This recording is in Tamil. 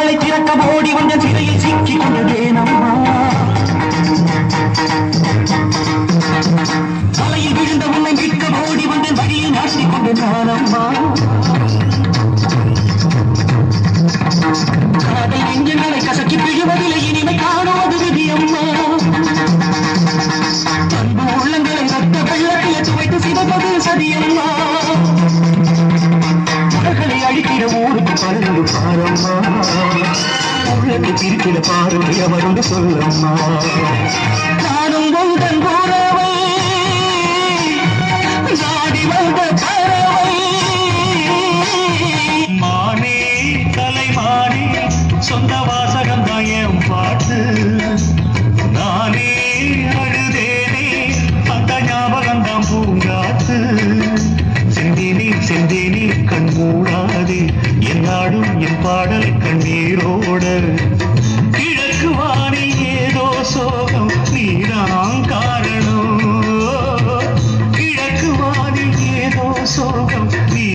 கண்களை திறக்க ஓடி வந்த சிறையில் சிக்கிக் கொண்டதேன் அம்மா தலையில் விழுந்த உன்னை மீட்க ஓடி வந்தேன் வழியில் நாட்டிக் கொண்டேன் நான் அம்மா காதல் நெஞ்சங்களை கசக்கி பிழிவதில்லை இனிமை காணுவது விதி அம்மா அன்பு உள்ளங்களை ரத்த வெள்ளத்தில் துவைத்து சிவப்பது சதியம்மா உலகளை அழிக்கிற ஊருக்கு பறந்து பாரம்மா உள்ளத்தை பிரிக்கிற பாருடைய அவருந்து சொல்லம்மா நானும் உந்தன் உறவை நாடி வந்த பறவை மானே கலைமானே சொந்த வாசகம் தான் என் பாட்டு நானே அழுதேனே அந்த ஞாபகம் தான் பூங்காத்து செந்தேனே செந்தேனே கண் மூடாதே என் நாடும் என் பாடல் கண்ணீரோட